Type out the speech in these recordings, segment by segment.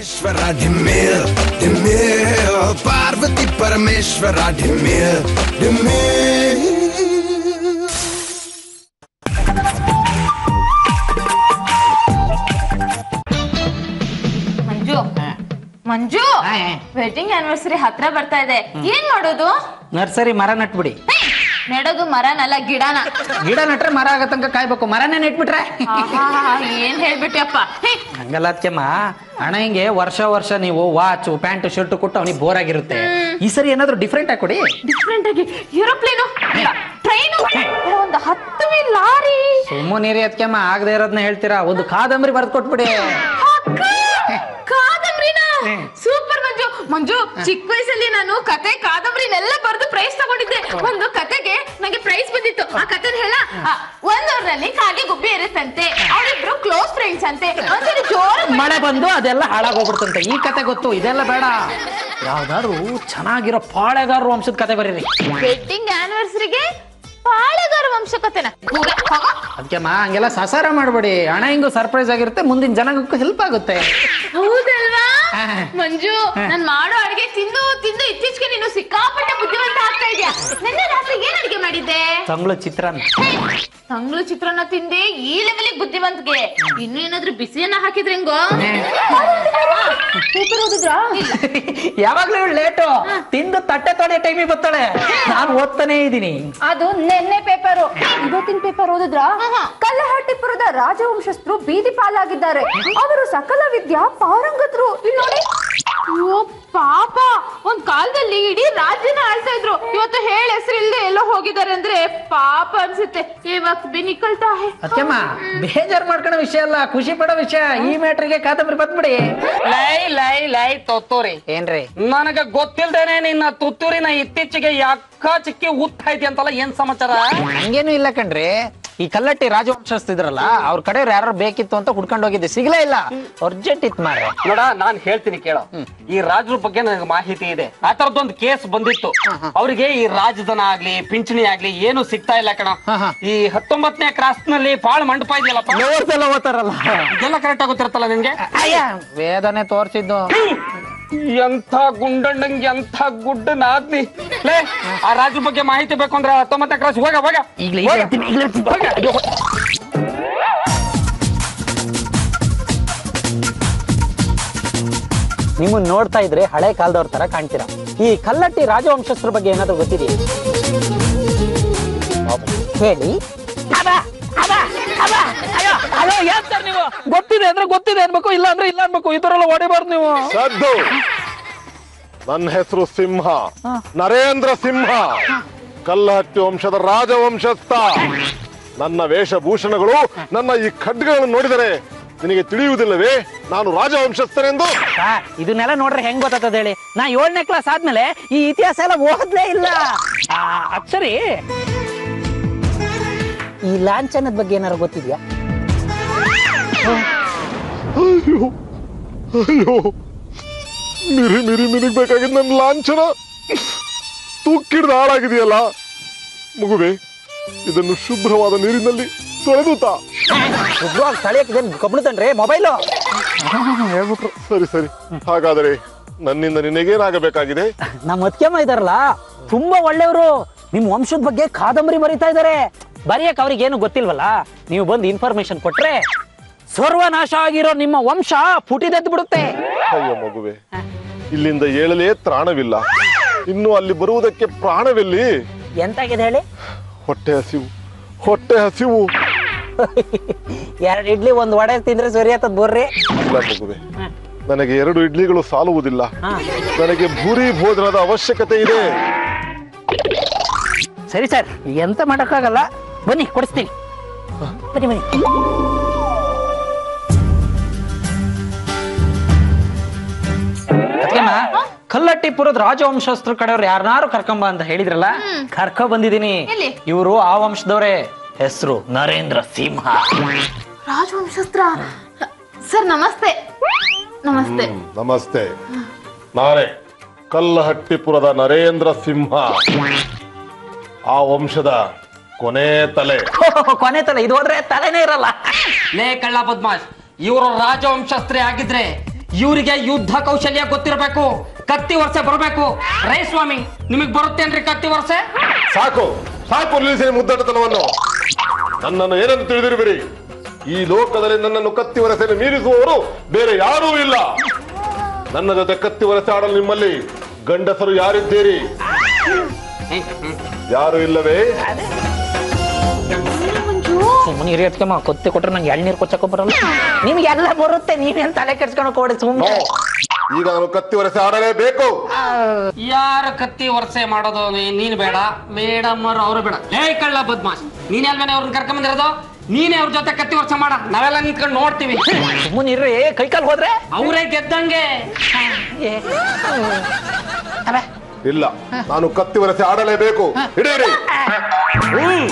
ಈಶ್ವರ ಢಿಮ್ಮಿಲ್ ಢಿಮ್ಮಿಲ್ ಪಾರ್ವತಿ ಪರಮೇಶ್ವರ ಢಿಮ್ಮಿಲ್ ಢಿಮ್ಮಿಲ್ ಮಂಜು ಮಂಜು ವೆಡ್ಡಿಂಗ್ ಆನಿವರ್ಸರಿ ಹತ್ರ ಬರ್ತಾ ಇದೆ ಏನ್ ಮಾಡೋದು ನರ್ಸರಿ ಮರ ನಟ್ಬಿಡಿ ಹೇ, ನೆಡೋದು ಮರನಲ್ಲ ಗಿಡನ ಗಿಡ ನಟ್ರೆ ಮರ ಆಗೋ ತನಕ ಕಾಯ್ಬೇಕು ಮರನೇ ನೆಟ್ಬಿಟ್ರೆ ಆಹಾ, ಏನ್ ಹೇಳ್ಬಿಟ್ಯಪ್ಪ ಹೇ, ಹಂಗಲ್ಲ ಅದಕ್ಕೆಮ್ಮ ಹಣ ಹಿಂಗೆ ವರ್ಷ ವರ್ಷ ನೀವು ವಾಚ್ ಪ್ಯಾಂಟ್ ಶರ್ಟ್ ಕೊಟ್ಟು ಅವನಿಗೆ ಬೋರ್ ಆಗಿರುತ್ತೆ ಈ ಸರಿ ಏನಾದ್ರು ಡಿಫ್ರೆಂಟ್ ಆಗಿ ಕೊಡಿ ಡಿಫ್ರೆಂಟ್ ಆಗಿ ಏರೋಪ್ಲೇನು ಟ್ರೈನು ಒಂದು ಹತ್ತು ಮೀಲ್ ಲಾರಿ ಸುಮ್ಮನೆ ಅದಕ್ಕೆಮ್ಮ ಆಗದೆ ಇರೋದನ್ನ ಹೇಳ್ತೀರಾ ಒಂದು ಕಾದಂಬರಿ ಬರ್ದು ಕೊಟ್ಬಿಡಿ ಅಕ್ಕ, ಕಾದಂಬರಿನ ಸೂಪರ್ ಮಂಜು ಮಂಜು ಚಿಕ್ಕ ವಯಸ್ಸಲ್ಲಿ ನಾನು ಕತೆ ಕಾದಂಬರಿನೆಲ್ಲ ಬರೆದು ಪ್ರೈಸ್ ತಗೊಂಡಿದ್ದೆ ಒಂದು ಕತೆಗೆ ನಂಗೆ ಪ್ರೈಸ್ ಬಂದಿತ್ತು ಆ ಕತೆ ಹೇಳ ಒಂದೂರ್ನಲ್ಲಿ ಕಾಗೆ ಗುಬ್ಬಿ ಇರುತ್ತಂತೆ ಅವರಿಬ್ರು ಕ್ಲೋಸ್ ಫ್ರೆಂಡ್ಸ್ ಅಂತೆ ಒಂದ್ಸರಿ ಜೋರ ಮಳೆ ಬಂದು ಅದೆಲ್ಲ ಹಾಳಾಗೋಗ್ಬಿಡ್ತಂತೆ ಈ ಕತೆ ಗೊತ್ತು ಇದೆಲ್ಲ ಬೇಡ ಯಾವ್ದಾದ್ರು ಚೆನ್ನಾಗಿರೋ ಪಾಳೆಗಾರರು ವಂಶದ ಕತೆ ಬರೀರಿ ವೆಡ್ಡಿಂಗ್ ಆನಿವರ್ಸರಿಗೆ ಪಾಳೆಗಾರ ವಂಶಕತೆನ ಹೋಗ, ಹೋಗ. ಅದಕ್ಕೆಮ್ಮ ಹಂಗೆಲ್ಲ ಸಸಾರ ಮಾಡ್ಬೇಡಿ ಹಣ ಹಿಂಗು ಸರ್ಪ್ರೈಸ್ ಆಗಿರುತ್ತೆ ಮುಂದಿನ ಜನಾಂಗಕ್ಕೂ ಹೆಲ್ಪ್ ಆಗುತ್ತೆ ಹೌದಲ್ವಾ ಹಾ. ಮಂಜು ನಾನ್ ಮಾಡೋ ಅಡಿಗೆ ತಿಂದು ತಿಂದು ಇತ್ತೀಚೆಗೆ ನೀನು ಸಿಕ್ಕಾಪಟ್ಟೆ ಬುದ್ಧಿವಂತ ಆಗ್ತಾ ಇದೆಯಾ ನಿನ್ನೆ ರಾತ್ರಿ ಏನ್ ಅಡಿಗೆ ಮಾಡಿದ್ದೆ ತಂಗ್ಳು ಚಿತ್ರಾನ್ನ ತಂಗ್ಳು ಚಿತ್ರಾನ್ನ ತಿಂದೆ ಈ ಲೆವೆಲಿಗೆ ಬುದ್ಧಿವಂತಿಗೆ ಇನ್ನು ಏನಾದ್ರೂ ಬಿಸಿಯನ್ನ ಹಾಕಿದ್ರೆ ಹೆಂಗೋ ಪೇಪರ್ ಓದಿದ್ರಾ ಇಲ್ಲ ಯಾವಾಗ್ಲೂ ಲೇಟು ತಿಂದು ತಟ್ಟೆ ತೊಳೆ ಟೈಮಿಗೆ ಬರ್ತಾಳೆ ನಾನು ಓದ್ತಾನೇ ಇದ್ದೀನಿ ಅದು ನಿನ್ನೆ ಪೇಪರು ಇವತ್ತಿನ ಪೇಪರ್ ಓದಿದ್ರ ಕಲ್ಲಹಟ್ಟಿಪುರದ ರಾಜವಂಶಸ್ಥರು ಬೀದಿ ಪಾಲಾಗಿದ್ದಾರೆ ಅವರು ಸಕಲ ವಿದ್ಯಾ ಪಾರಂಗತರು ಇಲ್ಲಿ ನೋಡಿ ಅಯ್ಯೋ ಪಾಪ ಒಂದ್ ಕಾಲದಲ್ಲಿ ಇಡೀ ರಾಜ್ಯನ ಆಳ್ತಾ ಇದ್ರು ಇವತ್ತು ಹೇಳ ಹೆಸರಿಲ್ದೆ ಎಲ್ಲೋ ಹೋಗಿದ್ದಾರೆ ಅಂದ್ರೆ ಪಾಪ ಅನ್ಸುತ್ತೆ ಇವಾಗ ಬಿ ನಿಕಲ್ತಾ ಹೇ ಅದಕ್ಕೆಮ್ಮ ಬೇಜಾರ್ ಮಾಡ್ಕೊಳ್ಳೋ ವಿಷಯ ಅಲ್ಲ ಖುಷಿ ಪಡೋ ವಿಷಯ ಈ ಮ್ಯಾಟ್ರಿಗೆ ಕಾದಂಬರಿ ಬಂದ್ಬಿಡಿ ಲೈ ಲೈ ಲೈ ತೊತ್ತೂರಿ ಏನ್ರಿ ನನಗ ಗೊತ್ತಿಲ್ದೇನೆ ನಿನ್ನ ತುತ್ತೂರಿನ ಇತ್ತೀಚೆಗೆ ಯಾಕ ಚಿಕ್ಕಿ ಉತ್ತಾ ಐತಿ ಅಂತಲ್ಲ ಏನ್ ಸಮಾಚಾರ ಹಂಗೇನು ಇಲ್ಲ ಕಣ್ರಿ ಈ ಕಲ್ಲಟ್ಟಿ ರಾಜವಂಶಸ್ಥಿದ್ರಲ್ಲ ಅವ್ರ ಕಡೆ ಯಾರು ಬೇಕಿತ್ತು ಅಂತ ಹುಡ್ಕೊಂಡು ಹೋಗಿದ್ದೆ ಸಿಗ್ಲೇ ಇಲ್ಲ ಅರ್ಜೆಂಟ್ ಇತ್ ಮಾರ್ರೆ ನೋಡ ನಾನ್ ಹೇಳ್ತೀನಿ ಕೇಳೋ ಈ ರಾಜರ ಬಗ್ಗೆ ನನಗೆ ಮಾಹಿತಿ ಇದೆ ಆ ತರದೊಂದು ಕೇಸ್ ಬಂದಿತ್ತು ಅವರಿಗೆ ಈ ರಾಜಧನ ಆಗ್ಲಿ ಪಿಂಚಣಿ ಆಗ್ಲಿ ಏನು ಸಿಗ್ತಾ ಇಲ್ಲ ಕಣ ಈ ಹತ್ತೊಂಬತ್ತನೇ ಕ್ರಾಸ್ ನಲ್ಲಿ ಪಾಳ್ ಮಂಟಪ ಇದೆಯಲ್ಲಪ್ಪ ಓದ್ತೆಲ್ಲ ಓದ್ತಾರಲ್ಲ ಇದೆಲ್ಲ ಕರೆಕ್ಟ್ ಆಗುತ್ತಿರ್ತಲ್ಲ ನಿನ್ಗೆ ಅಯ್ಯ ವೇದನೆ ತೋರ್ಸಿದ್ದು ಎಂಥ ಗುಂಡಣ್ಣಂಗೆ ಎಂಥ ಗುಡ್ಡ ನಾದ್ನಿ ಲೇ ಆ ರಾಜ್ರ ಬಗ್ಗೆ ಮಾಹಿತಿ ಬೇಕು ಅಂದ್ರೆ ಹತ್ತೊಂಬತ್ತನೇ ಕ್ರಾಸ್ ಹೋಗ ಹೋಗ ಈಗ್ಲೇ ಈಗ್ಲೇ ಹೇಳ್ತೀನಿ, ಈಗ್ಲೇ ಹೇಳ್ತೀನಿ. ಹೋಗ. ಅಯ್ಯೋ. ನಿಮ್ಮನ್ನ ನೋಡ್ತಾ ಇದ್ರೆ ಹಳೆ ಕಾಲದವ್ರ ತರ ಕಾಣ್ತೀರಾ ಈ ಕಲ್ಲಟ್ಟಿ ರಾಜವಂಶಸ್ಥರ ಬಗ್ಗೆ ಏನಾದ್ರು ಗೊತ್ತಿದೆಯಾ ಹೇಳಿ ನೀವು ಗೊತ್ತಿದೆ ಅಂದ್ರೆ ಗೊತ್ತಿದೆ ಅನ್ಬೇಕು ಇಲ್ಲ ಅಂದ್ರೆ ಇಲ್ಲ ಅನ್ಬೇಕು ಈ ತರ ಎಲ್ಲ ಹೊಡಿಬಾರ್ದು ನೀವು ಸದ್ದು ನನ್ನ ಹೆಸರು ಸಿಂಹ ನರೇಂದ್ರ ಸಿಂಹ ಕಲ್ಲಹಟ್ಟಿ ವಂಶದ ರಾಜವಂಶಸ್ಥ ನನ್ನ ವೇಷಭೂಷಣಗಳು ನನ್ನ ಈ ಖಡ್ಗಗಳನ್ನು ನೋಡಿದರೆ ನಿನಗೆ ತಿಳಿಯುವುದಿಲ್ಲವೇ ನಾನು ರಾಜವಂಶಸ್ಥನೆಂದು ಸರ್, ಇದನ್ನೆಲ್ಲ ನೋಡ್ರೆ ಹೆಂಗ್ ಗೊತ್ತಾಗ್ತದೆ ಹೇಳಿ ನಾ ಏಳನೇ ಕ್ಲಾಸ್ ಆದ್ಮೇಲೆ ಈ ಇತಿಹಾಸ ಎಲ್ಲ ಓದ್ಲೇ ಇಲ್ಲ ಆ, ಅದ್ ಸರಿ ಈ ಲಾಂಛನದ ಬಗ್ಗೆ ಏನಾರು ಗೊತ್ತಿದ್ಯಾ ಅಯ್ಯೋ ಅಯ್ಯೋ ಮಿರಿ ಮಿರಿ ಮಿರಿಗ್ ಬೇಕಾಗಿದ್ದು ನನ್ನ ಲಾಂಛನ ತೂಕಿಡ್ದು ಹಾಳಾಗಿದೆಯಲ್ಲ ಮಗುವೆ ಇದನ್ನು ಶುಭ್ರವಾದ ನೀರಿನಲ್ಲಿ ತೊಳೆದುತ್ತಾ ಶುಭ್ರವಾಗಿ ತಳಿಯಕ್ಕೆ ಕಬ್ಬಿಡ್ತನ್ರಿ ಮೊಬೈಲು ಹೇಳ್ಬಿಟ್ರು ಸರಿ ಸರಿ ಹಾಗಾದರೆ ನನ್ನಿಂದ ನಿನಗೇನಾಗಬೇಕಾಗಿದೆ ನಮ್ಮ ಅತ್ಯಮ್ಮ ಇದಾರಲ್ಲ ತುಂಬಾ ಒಳ್ಳೆಯವರು ನಿಮ್ ವಂಶದ ಬಗ್ಗೆ ಕಾದಂಬರಿ ಬರೀತಾ ಇದಾರೆ ಬರೆಯಕ್ ಅವ್ರಿಗೆ ಏನು ಗೊತ್ತಿಲ್ವಲ್ಲ ನೀವು ಬಂದು ಇನ್ಫಾರ್ಮೇಶನ್ ಕೊಟ್ರೆ ಸರ್ವನಾಶ ಆಗಿರೋ ನಿಮ್ಮ ವಂಶ ಪುಟಿದೆದ್ದು ಬಿಡುತ್ತೆ ಅಯ್ಯೋ ಮಗುವೆ ಇಲ್ಲಿಂದ ಏಳಲೇ ತ್ರಾಣವಿಲ್ಲ ಇನ್ನು ಅಲ್ಲಿ ಬರುವುದಕ್ಕೆ ಪ್ರಾಣವೆಲ್ಲಿ ಎಂತಾಗಿದೆ ಹೇಳಿ ಹೊಟ್ಟೆ ಹಸಿವು ಹೊಟ್ಟೆ ಹಸಿವು ಎರಡು ಇಡ್ಲಿ ಒಂದ್ ವಡೆ ತಿಂದ್ರೆ ಸರಿ ಆತದ್ ಬರ್ರಿ ಇಲ್ಲ ಮಗುವೆ ನನಗೆ ಎರಡು ಇಡ್ಲಿಗಳು ಸಾಲುವುದಿಲ್ಲ ನನಗೆ ಭೂರಿ ಭೋಜನದ ಅವಶ್ಯಕತೆ ಇದೆ ಸರಿ ಸರ್ ಎಂತ ಮಾಡಕ್ಕಾಗಲ್ಲ ಬನ್ನಿ ಕೊಡಿಸ್ತೀನಿ ಬನ್ನಿ ಬನ್ನಿ ಅದ್ಕೆಮ್ಮ, ಕಲ್ಲಟ್ಟಿಪುರದ ರಾಜವಂಶಸ್ಥರ ಕಡೆಯವ್ರು ಯಾರನ್ನಾರು ಕರ್ಕೊಂಬ ಅಂತ ಹೇಳಿದ್ರಲ್ಲ ಕರ್ಕೊ ಬಂದಿದ್ದೀನಿ ಎಲ್ಲಿ? ಇವರು ಆ ವಂಶದವ್ರೆ ಹೆಸರು ನರೇಂದ್ರ ಸಿಂಹ ರಾಜವಂಶಸ್ತ್ರ ಸರ್ ನಮಸ್ತೆ ನಮಸ್ತೆ ನಮಸ್ತೆ ನಾನೇ ಕಲ್ಲಹಟ್ಟಿಪುರದ ನರೇಂದ್ರ ಸಿಂಹ ಆ ವಂಶದ ಕೊನೆ ತಲೆ ಕೊನೆ ತಲೆ ಇದು ಹೋದ್ರೆ ತಲೆನೇ ಇರಲ್ಲ ಲೇ ಕಳ್ಳ ಬದ್ಮಾಶ್ ಇವರು ರಾಜವಂಶಸ್ತ್ರಿ ಆಗಿದ್ರೆ ಇವರಿಗೆ ಯುದ್ಧ ಕೌಶಲ್ಯ ಗೊತ್ತಿರಬೇಕು ಕತ್ತಿ ವರ್ಷ ಬರಬೇಕು ರೈ ಸ್ವಾಮಿ ನಿಮಗ್ ಬರುತ್ತೇನ್ರಿ ಕತ್ತಿ ವರ್ಷ ಸಾಕು ಸಾಕು ನಿಲ್ಲಿಸಿ ಮುದ್ದಟತನವನ್ನು ನನ್ನನ್ನು ಏನಂತ ತಿಳಿದಿರುವಿರಿ ಈ ಲೋಕದಲ್ಲಿ ನನ್ನನ್ನು ಕತ್ತಿ ವರಸೆಯನ್ನು ಮೀರಿಸುವವರು ಬೇರೆ ಯಾರೂ ಇಲ್ಲ ನನ್ನ ಜೊತೆ ಕತ್ತಿ ವರಸೆ ಆಡಲು ನಿಮ್ಮಲ್ಲಿ ಗಂಡಸರು ಯಾರಿದ್ದೀರಿ ಯಾರು ಇಲ್ಲವೇ ಸುಮ್ಮನೆ ಹಿರಿಯತ್ಕಮ್ಮ ಕೊತ್ತೆ ಕೊಟ್ರೆ ನಂಗೆ ಎಳ್ನೀರು ಕೊಚ್ಚಕ್ಕೆ ಬರಲ್ಲ ನಿಮ್ಗೆ ಎಲ್ಲ ಬರುತ್ತೆ ನೀವೇನ್ ತಲೆ ಕೆಡ್ಸ್ಕೊಳಕ್ ಹೋಗ್ರಿ ನೋ. ಸುಮ್ಮನೆ ಈಗ ನಾನು ಕತ್ತಿ ವರಸೆ ಆಡಲೇಬೇಕು ಯಾರ ಕತ್ತಿ ವರ್ಷೆ ಮಾಡೋದು ನೀ- ನೀನ್ ಬೇಡ ಮೇಡಮ್ ಅವ್ರು ಅವರು ಬೇಡ ಲೇ ಕಳ್ಳ ಬದ್ಮಾಶ್ ನೀನ್ ಅಲ್ವೇನೆ ಅವ್ರನ್ನ ಕರ್ಕೊಂಡ್ ಬಂದಿರೋದು ನೀನೇ ಅವ್ರ ಜೊತೆ ಕತ್ತಿ ವರ್ಷ ಮಾಡ ನಾವೆಲ್ಲ ನಿಂತ್ಕೊಂಡು ನೋಡ್ತೀವಿ ಸುಮ್ಮನೆ ಇರ್ರಿ ಕೈ ಕಾಲ್ ಹೋದ್ರೆ ಅವರೇ ಗೆದ್ದಂಗೆ ಅಬ್ಬೆ, ಇಲ್ಲ ನಾನು ಕತ್ತಿ ವರಸೆ ಆಡಲೇಬೇಕು ಹಿಡಿಯಿರಿ ಹ್ಮ್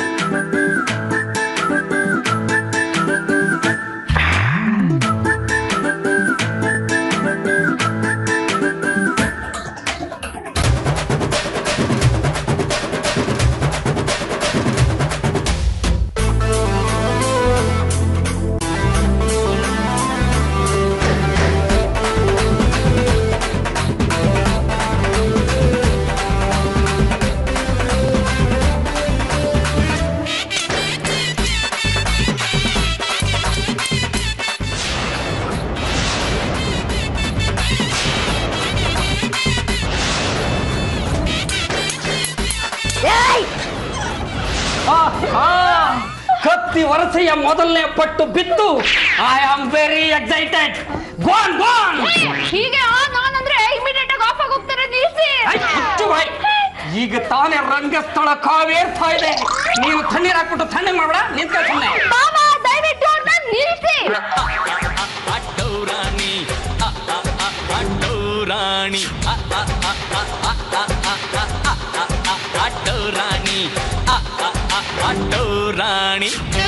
ಆ, ಆ, ಕತ್ತಿ ವರಸೆಯ ಮೊದಲನೇ ಪಟ್ಟು ಬಿತ್ತು I am very excited gone gone ಹೀಗೆ ಆ ನಾನಂದ್ರೆ ಇಮಿಡಿಯೇಟ್ ಆಗಿ ಆಫ್ ಆಗಿ ಹೋಗ್ತಾರೆ ನಿಲ್ಸಿ ಈಗ ತಾನೇ ರಂಗಸ್ಥಳ ಕಾವೇರ್ತಾ ಇದೆ ನೀನು ತಣ್ಣೀರ್ ಹಾಕ್ಬಿಟ್ಟು ತಣ್ಣಗೆ ಮಾಡ್ಬೇಡ ನಿಂತ್ಕೊ ಸುಮ್ಮನೆ ಮಾಮ ದಯವಿಟ್ಟು ಅವ್ರನ್ನ ನಿಲ್ಸಿ ಅಡ್ಡೌರಾಣಿ ಅ, ಅ, ಅ, ಅಡ್ಡೌರಾಣಿ ಅ, ಅ, ಅ, ಅ, ಅ, ಅ, ಅ, ಅ, ಅ, ಅ, ಅ, ಅಡ್ಡೌರಾಣಿ ಅ, ಅ, ಅ, ಅಡ್ಡೌರಾಣಿ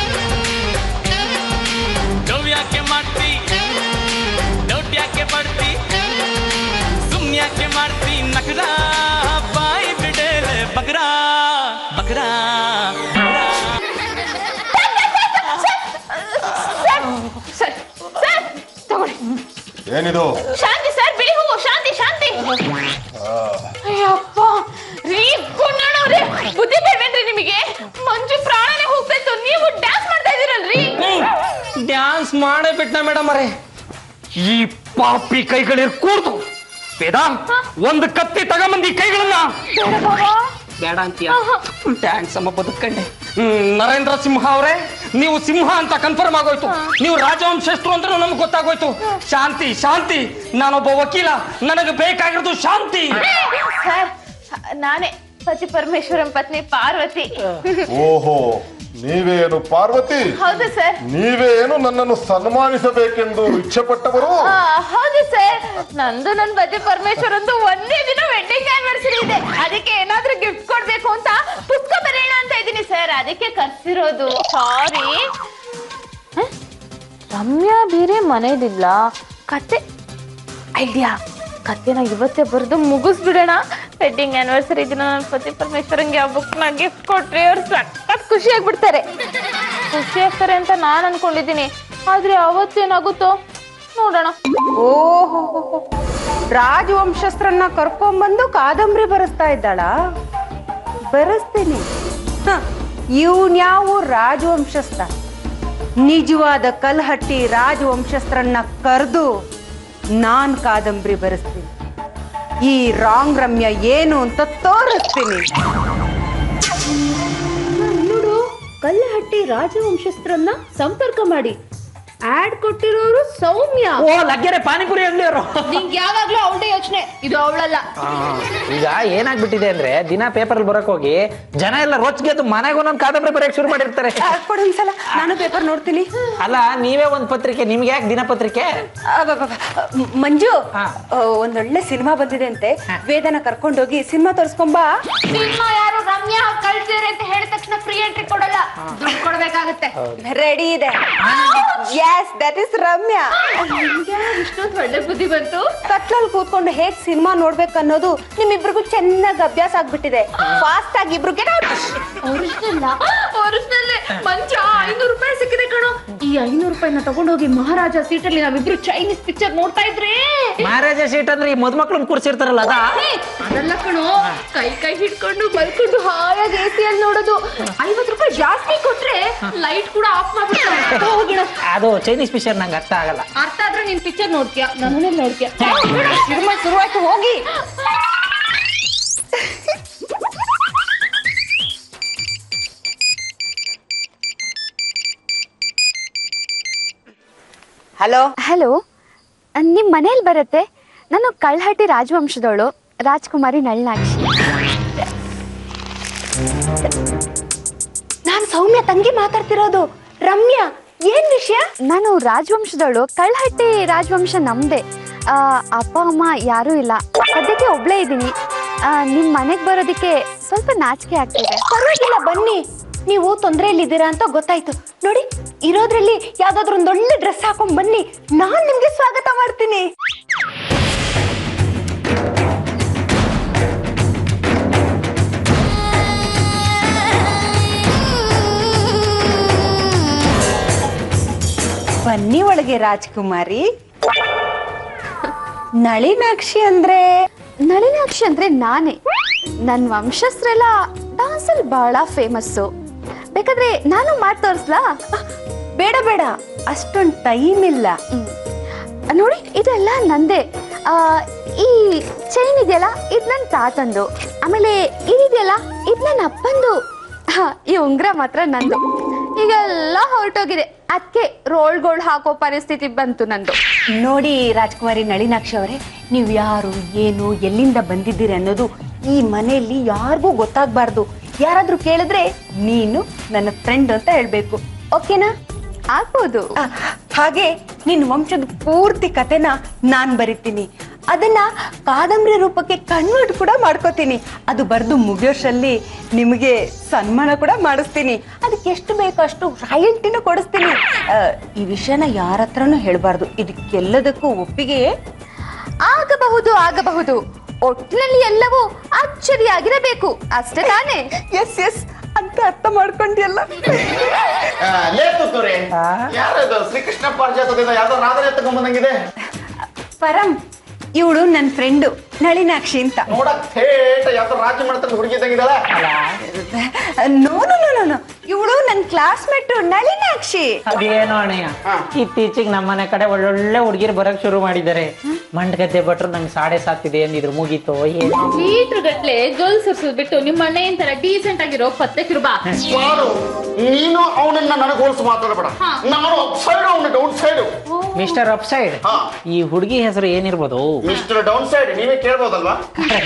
ಡವ್ಯಾಕೆ ಮಾಡ್ತಿ ಡೌಟ್ಯಾಕೆ ಪಡ್ತಿ ಸುಮ್ಯಾಕೆ ಮಾಡ್ತಿ ನಗರ ಬಾಯಿ ಬಿಡಲೆ ಬಗ್ರ ಬಗ್ರ ಸರ್ ಸರ್ ತಗೊಳ್ಳಿ ಏನಿದು ಶಾಂತಿ ಸರ್ ಬಿಳಿ ಹೂವು ಶಾಂತಿ ಶಾಂತಿ ಅಯ್ಯಪ್ಪ ರೀ ಗುಂಡಣ್ಣವ್ರೆ ಬುದ್ಧಿ ಬೇಡ್ವೇನ್ರಿ ನಿಮಗೆ ಮಂಜು ಪ್ರಾಣನೇ ಹೋಗ್ತಾ ಇತ್ತು ನೀವು ಡ್ಯಾನ್ಸ್ ಮಾಡ್ತಾ ಇದೀರಲ್ರಿ ಡ್ಯಾನ್ಸ್ ಮಾಡೇ ಬಿಟ್ನ ಮೇಡಮ್ ಅರೆ ಈ ಪಾಪಿ ಕೈಗಳಿರ್ ಕೂಡ್ದು ವೇದ ಒಂದು ಕತ್ತಿ ತಗೊಂಬಂದಿ ಕೈಗಳನ್ನ ಬೇಡ ಬಾಬಾ ಬೇಡ ಅಂತೀಯ ಡ್ಯಾನ್ಸ್ ಅಮ್ಮ ಬದುಕಂಡೆ ಹ್ಮ್, ನರೇಂದ್ರ ಸಿಂಹ ಅವರೇ ನೀವು ಸಿಂಹ ಅಂತ ಕನ್ಫರ್ಮ್ ಆಗೋಯ್ತು ನೀವು ರಾಜವಂಶಸ್ಥರು ಅಂತ ನಮ್ಗೆ ಗೊತ್ತಾಗೋಯ್ತು ಶಾಂತಿ ಶಾಂತಿ ನಾನೊಬ್ಬ ವಕೀಲ ನನಗೆ ಬೇಕಾಗಿರೋದು ಶಾಂತಿ ಸರ್ ನಾನೇ ಪತಿ ಪರಮೇಶ್ವರನ್ ಪತ್ನಿ ಪಾರ್ವತಿ ಓಹೋ ನೀವೇನು ಪಾರ್ವತಿ ಹೌದು ಸರ್ ನೀವೇನು ನನ್ನನ್ನು ಸನ್ಮಾನಿಸಬೇಕೆಂದು ಇಚ್ಛೆ ಪಟ್ಟವರು ಆ, ಹೌದು ಸರ್ ನಂದು ನನ್ ಪತಿ ಪರಮೇಶ್ವರಂದು ಒಂದೇ ದಿನ ವೆಡ್ಡಿಂಗ್ ಆನಿವರ್ಸರಿ ಇದೆ ಅದಕ್ಕೆ ಏನಾದ್ರೂ ಗಿಫ್ಟ್ ಕೊಡ್ಬೇಕು ಅಂತ ಪುಸ್ತಕ ಬರೆಯೋಣ ಅಂತ ಇದ್ದೀನಿ ಸರ್ ಅದಕ್ಕೆ ಕರ್ಸಿರೋದು ಸಾರಿ ರಮ್ಯಾ ಬೇರೆ ಮನೇಲಿಲ್ಲ ಕತೆ ಐಡಿಯಾ ಕತೆನ ಇವತ್ತೇ ಬರೆದು ಮುಗಿಸ್ಬಿಡೋಣ ವೆಡ್ಡಿಂಗ್ ಆನಿವರ್ಸರಿ ದಿನ ನನ್ನ ಪತಿ ಪರಮೇಶ್ವರಂಗೆ ಆ ಬುಕ್ನ ಗಿಫ್ಟ್ ಕೊಟ್ರೆ ಅವ್ರು ಸಖತ್ ಖುಷಿ ಆಗ್ಬಿಡ್ತಾರೆ ಖುಷಿ ಆಗ್ತಾರೆ ಅಂತ ನಾನ್ ಅನ್ಕೊಂಡಿದ್ದೀನಿ ಆದ್ರೆ ಅವತ್ತೇನಾಗುತ್ತೋ ನೋಡೋಣ ಓಹೋ ರಾಜವಂಶಸ್ಥರನ್ನ ಕರ್ಕೊಂಬಂದು ಕಾದಂಬರಿ ಬರೆಸ್ತಾ ಇದ್ದಾಳ ಬರೆಸ್ತೀನಿ ಇವನ್ಯಾವು ರಾಜವಂಶಸ್ಥ ನಿಜವಾದ ಕಲ್ಹಟ್ಟಿ ರಾಜವಂಶಸ್ಥರನ್ನ ಕರೆದು ನಾನ್ ಕಾದಂಬರಿ ಬರೆಸ್ತೀನಿ ಈ ರಾಂಗ್ ರಮ್ಯ ಏನು ಅಂತ ತೋರಿಸ್ತೀನಿ ನೋಡು ಕಲ್ಲಹಟ್ಟಿ ರಾಜವಂಶಸ್ಥರನ್ನ ಸಂಪರ್ಕ ಮಾಡಿ ಆಡ್ ಕೊಟ್ಟಿರೋರು ಸೌಮ್ಯ ಓ ಲಗ್ಗೆರೆ ಪಾನಿಪುರಿ ಅಂಗಡಿಯವರು ನಿಂಗೆ ಯಾವಾಗ್ಲೂ ಅವಳದೇ ಯೋಚನೆ ಇದು ಅವಳಲ್ಲ ಈಗ ಏನಾಗ್ಬಿಟ್ಟಿದೆ ಅಂದ್ರೆ ದಿನ ಪೇಪರ್ ಅಲ್ಲಿ ಬರಕ್ ಹೋಗಿ ಜನ ಎಲ್ಲ ರೊಚ್ಗೆದ್ದು ಮನೆಗೆ ಒಂದೊಂದು ಕಾದಂಬರಿ ಬರೆಯಕ್ ಶುರು ಮಾಡಿರ್ತಾರೆ ಆ, ಕೊಡು ಒಂದ್ಸಲ ನಾನು ಪೇಪರ್ ನೋಡ್ತೀನಿ ಅಲ್ಲ ನೀವೇ ಒಂದ್ ಪತ್ರಿಕೆ ನಿಮ್ಗೆ ಯಾಕೆ ದಿನಪತ್ರಿಕೆ ಅಬ್ಬಬ್ಬಬ್ಬ. ಮ್- ಮಂಜು ಹಾ. ಆ, ಒಂದೊಳ್ಳೆ ಸಿನಿಮಾ ಬಂದಿದೆ ಅಂತೆ ವೇದನ ಕರ್ಕೊಂಡೋಗಿ ಸಿನಿಮಾ ತೋರಿಸ್ಕೊಂಬಾ ಸಿನಿಮಾ ಯಾರು ರಮ್ಯಾ ಕಳ್ಸಿದ್ರೆ ಅಂತ ಹೇಳಿದ ತಕ್ಷಣ ಫ್ರೀ ಎಂಟ್ರಿ ಕೊಡಲ್ಲ ದುಡ್ಡು ಕೊಡ್ಬೇಕಾಗತ್ತೆ ರೆಡಿ ಇದೆ ಎಸ್ ದಟ್ ಇಸ್ ರಮ್ಯಾ ಇಷ್ಟೊಂದು ಒಳ್ಳೆ ಬುದ್ಧಿ ಬಂತು ಕತ್ಲಲ್ಲಿ ಕೂತ್ಕೊಂಡು ಹೇಗ್ ಸಿನಿಮಾ ನೋಡ್ಬೇಕು ಅನ್ನೋದು ನಿಮ್ಮಿಬ್ರಿಗೂ ಚೆನ್ನಾಗಿ ಅಭ್ಯಾಸ ಆಗ್ಬಿಟ್ಟಿದೆ ಫಾಸ್ಟ್ ಆಗಿ ಇಬ್ರು ಗೆಟ್ ಔಟ್ ಒರಿಜಿನಲ್ ಪರ್ಸ್ನಲ್ಲೇ ಮಂಚ ಐನೂರು ರೂಪಾಯಿ ಸಿಕ್ಕಿದೆ ಕಣೋ ಈ ಐನೂರು ರೂಪಾಯಿನ ತಗೊಂಡೋಗಿ ಮಹಾರಾಜ ಸೀಟಲ್ಲಿ ನಾವಿಬ್ರು ಚೈನೀಸ್ ಪಿಕ್ಚರ್ ನೋಡ್ತಾ ಇದ್ರೆ ಮಹಾರಾಜ ಸೀಟ್ ಅಂದ್ರೆ ಈ ಮದ್ಮಕ್ಳನ್ನ ಕೂರ್ಸಿರ್ತಾರಲ್ಲ ಅದ ಏ, ಅದಲ್ಲ ಕಣೋ ಕೈ ಕೈ ಹಿಡ್ಕೊಂಡು ಮಲ್ಕೊಂಡು ಹಾಯಾಗಿ ಎ ಸಿಯಲ್ಲಿ ನೋಡೋದು ಐವತ್ತು ರೂಪಾಯಿ ಜಾಸ್ತಿ ಕೊಟ್ರೆ ಲೈಟ್ ಕೂಡ ಆಫ್ ಮಾಡ್ಬಿಡ್ತಾರೆ ಹೋಗೋಣ ಅದು ಚೈನೀಸ್ ಪಿಕ್ಚರ್ ನಂಗೆ ಅರ್ಥ ಆಗಲ್ಲ ಅರ್ಥ ಆದ್ರೆ ನೀನ್ ಪಿಕ್ಚರ್ ನೋಡ್ತೀಯ ನನ್ನೇ ನೋಡ್ತೀಯ ಸಿನಿಮಾ ಶುರುವಾಯ್ತು ಹೋಗಿ ಹಲೋ ಹಲೋ ನಿಮ್ಮ ಮನೇಲಿ ಬರುತ್ತೆ ನಾನು ಕಳ್ಹಟ್ಟಿ ರಾಜವಂಶದವಳು ರಾಜ್ಕುಮಾರಿ ನಳ್ನಾಕ್ಷಿ ನಾನು ಸೌಮ್ಯ ತಂಗಿ ಮಾತಾಡ್ತಿರೋದು ರಮ್ಯಾ ಏನ್ ವಿಷಯ ನಾನು ರಾಜವಂಶದವಳು ಕಳ್ಹಟ್ಟಿ ರಾಜವಂಶ ನಮ್ದೆ ಆ, ಅಪ್ಪ ಅಮ್ಮ ಯಾರೂ ಇಲ್ಲ ಸದ್ಯಕ್ಕೆ ಒಬ್ಳೇ ಇದ್ದೀನಿ ನಿಮ್ಮ ಮನೆಗೆ ಬರೋದಕ್ಕೆ ಸ್ವಲ್ಪ ನಾಚಿಕೆ ಆಗ್ತಿದೆ ಪರವಾಗಿಲ್ಲ ಬನ್ನಿ ನೀವು ತೊಂದರೆಯಲ್ಲಿದ್ದೀರಾ ಅಂತ ಗೊತ್ತಾಯ್ತು ನೋಡಿ ಇರೋದ್ರಲ್ಲಿ ಯಾವ್ದಾದ್ರು ಒಂದ್ ಒಳ್ಳೆ ಡ್ರೆಸ್ ಹಾಕೊಂಡ್ ಬನ್ನಿ ನಾನ್ ನಿಮ್ಗೆ ಸ್ವಾಗತ ಮಾಡ್ತೀನಿ ಬನ್ನಿ ಒಳಗೆ ರಾಜ್ಕುಮಾರಿ ನಳಿನಾಕ್ಷಿ ಅಂದ್ರೆ ನಳಿನಾಕ್ಷಿ ಅಂದ್ರೆ ನಾನೇ ನನ್ನ ವಂಶಸ್ಥರೆಲ್ಲ ಡಾನ್ಸಲ್ಲಿ ಬಹಳ ಫೇಮಸ್ಸು ಬೇಕಾದ್ರೆ ನಾನು ಮಾಡಿ ತೋರಿಸ್ಲಾ ಬೇಡ ಬೇಡ ಅಷ್ಟೊಂದು ಟೈಮ್ ಇಲ್ಲ ಹ್ಮ್. ನೋಡಿ ಇದೆಲ್ಲ ನಂದೇ ಆ, ಈ ಚೈನ್ ಇದೆಯಲ್ಲ ಇದು ನನ್ನ ತಾತಂದು ಆಮೇಲೆ ಇದಿದೆಯಲ್ಲ ಇದು ನನ್ನ ಅಪ್ಪಂದು ಹ, ಈ ಉಂಗ್ರ ಮಾತ್ರ ನಂದು ಈಗೆಲ್ಲ ಹೊರಟೋಗಿದೆ ಅದಕ್ಕೆ ರೋಲ್ಗಳು ಹಾಕೋ ಪರಿಸ್ಥಿತಿ ಬಂತು ನಂದು ನೋಡಿ ರಾಜ್ಕುಮಾರಿ ನಳಿನಾಕ್ಷಿ ಅವರೇ ನೀವು ಯಾರು ಏನು ಎಲ್ಲಿಂದ ಬಂದಿದ್ದೀರಿ ಅನ್ನೋದು ಈ ಮನೆಯಲ್ಲಿ ಯಾರಿಗೂ ಗೊತ್ತಾಗ್ಬಾರ್ದು ಯಾರಾದ್ರೂ ಕೇಳಿದ್ರೆ ನೀನು ನನ್ನ ಫ್ರೆಂಡ್ ಅಂತ ಹೇಳ್ಬೇಕು ಓಕೆನಾ ಆಗ್ಬೋದು ಆ, ಹಾಗೆ ನಿನ್ನ ವಂಶದ ಪೂರ್ತಿ ಕತೆನ ನಾನ್ ಬರಿತೀನಿ ಅದನ್ನ ಕಾದಂಬರಿ ರೂಪಕ್ಕೆ ಕನ್ವರ್ಟ್ ಕೂಡ ಮಾಡ್ಕೋತೀನಿ ಅದು ಬರೆದು ಮುಗಿಯೋಷ್ಟರಲ್ಲಿ ನಿಮಗೆ ಸನ್ಮಾನ ಕೂಡ ಮಾಡಿಸ್ತೀನಿ ಅದಕ್ಕೆ ಎಷ್ಟು ಬೇಕೋ ಅಷ್ಟು ರಾಯಲ್ಟಿನೂ ಕೊಡಿಸ್ತೀನಿ ಆ, ಈ ವಿಷಯನ ಯಾರ ಹತ್ರನೂ ಹೇಳ್ಬಾರ್ದು ಇದಕ್ಕೆಲ್ಲದಕ್ಕೂ ಒಪ್ಪಿಗೆ ಆಗಬಹುದು ಆಗಬಹುದು ಒಟ್ಟಿನಲ್ಲಿ ಎಲ್ಲವೂ ಅಚ್ಚರಿಯಾಗಿರಬೇಕು ಅಷ್ಟೇ ತಾನೇ ಎಸ್ ಎಸ್ ಅಂತ ಅರ್ಥ ಮಾಡ್ಕೊಂಡಿಯಲ್ಲ ಲೇತುತ್ತೂರಿ ಯಾರದು ಶ್ರೀಕೃಷ್ಣ ಪಾರಿಜಾತದಿಂದ ಯಾವ್ದೋ ರಾಧನೆ ತಗೊಂಬಂದಂಗಿದೆ ಪರಂ ಇವಳು ನನ್ನ ಫ್ರೆಂಡು ನಳಿನಾಕ್ಷಿ ಅಂತ ನೋಡಕ್ ಥೇಟ ಯಾವ್ದೋ ರಾಜ್ಯ ಮಾಡ್ತಾನೆ ಹುಡುಗಿ ಇದ್ದಂಗಿದ್ದಾಳೆ ನೋ ನೋ ನೋ ನೋ ಇವಳು ನನ್ನ ಕ್ಲಾಸ್ಮೇಟ್ ನಳಿನಾಕ್ಷಿ ಅದೇನೋ ಅಣ್ಣಯ್ಯ ಇತ್ತೀಚೆಗೆ ನಮ್ಮನೆ ಕಡೆ ಒಳ್ಳೊಳ್ಳೆ ಹುಡುಗಿರು ಬರಕ್ ಶುರು ಮಾಡಿದ್ದಾರೆ ಮಂಡ್ಗದ್ದೆ ಭಟ್ರು ನಂಗೆ ಸಾಡೆ ಸಾತಿದೆ ಅಂದಿದ್ರು ಮುಗೀತು ಏನು ಲೀಟರ್ ಗಟ್ಲೆ ಜೋಲ್ ಸರ್ಸೋದ್ ಬಿಟ್ಟು ನಿಮ್ಮ ಅಣ್ಣ ತರ ಡೀಸೆಂಟ್ ಆಗಿರೋ ಪತ್ತೆ ಕಿರುಬಾ ಯಾರು ನೀನು ಅವನನ್ನ ನನಗೆ ಹೋಲಿಸಿ ಮಾತಾಡಬೇಡ ನಾನು ಅಪ್ ಸೈಡ್ ಅವನು ಡೌನ್ ಸೈಡ್ ಮಿಸ್ಟರ್ ಅಪ್ಸೈಡ್ ಹಾ. ಈ ಹುಡುಗಿ ಹೆಸರು ಏನಿರ್ಬೋದು ಮಿಸ್ಟರ್ ಡೌನ್ ಸೈಡ್ ನೀವೇ ಕೇಳ್ಬೋದಲ್ವಾ